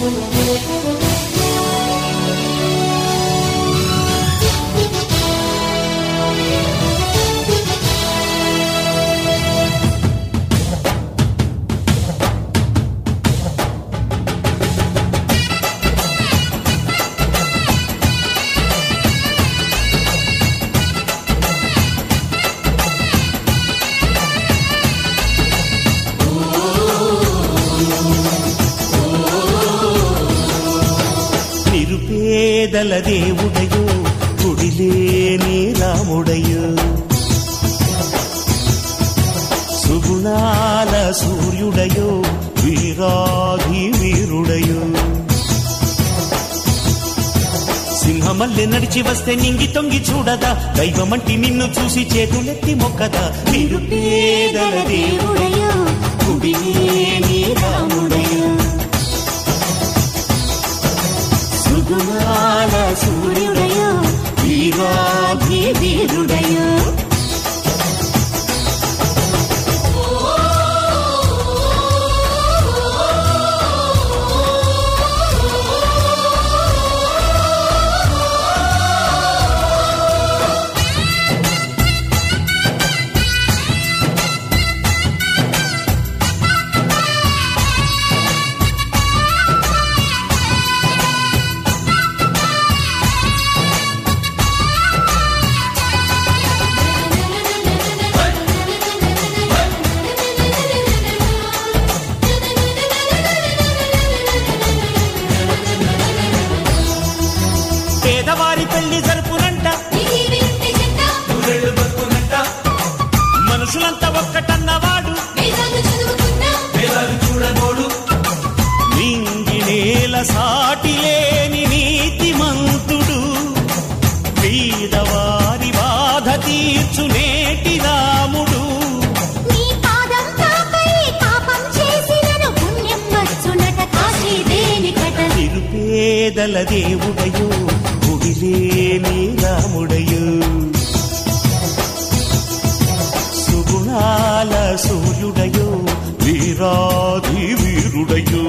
నిరుపేదల దేవుడయో గుడిలేని రాముడయో సుగుణాల సూర్యుడయో వీరాధి వీరుడయో సింహమల్లె నడిచి వస్తే నింగి తొంగి చూడదా దైవమంటి నిన్ను చూసి చేతులెత్తి మొక్కదా నిరుపేదల దేవుడయో గుడిలేని రాముడయో సుగుణాల సూర్యుడయో వీరాధి వీరుడయో పేదవారి పెళ్లి జరుపునంట నూరేళ్లు బతుకునంట మనుషులంతా ఒక్కటన్నవాడు వేదాలు చూడబోడు నింగి నేల సాటి లేని నీతిమంతుడు పేదవారి బాధ తీర్చు నేటి రాముడు నిరుపేదల దేవుడయో గుడిలేని రాముడయో సుగుణాల సూర్యుడయో వీరాధి వీరుడయో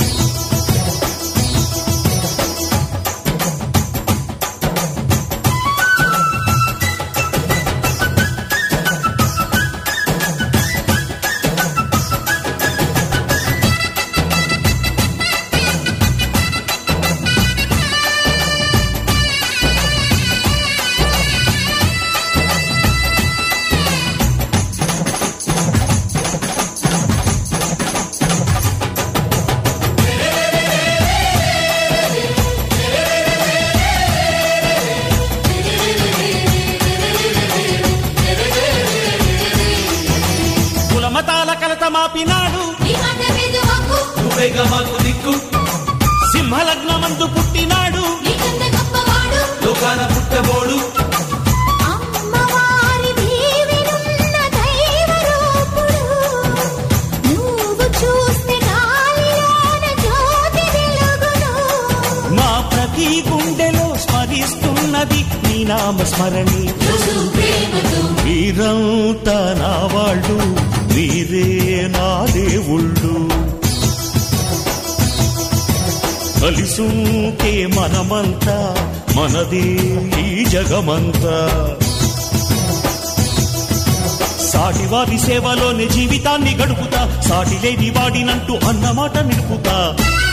కులమతాల కలత మాపినాడు నువ్వేగా మాకు దిక్కు సింహలగ్నమందు పుట్టినాడు లోకాన పుట్టబోడు మా ప్రతి గుండెలో స్మరిస్తున్నది నీ నామ స్మరణి మీరంతా నా వాళ్ళు మీరే నా దేవుళ్ళు కలిసుంటే మనమంతా మనదే ఈ జగమంతా సాటివారి సేవలోనే జీవితాన్ని గడుపుతా సాటి లేని వాడినంటూ అన్నమాట నిలుపుతా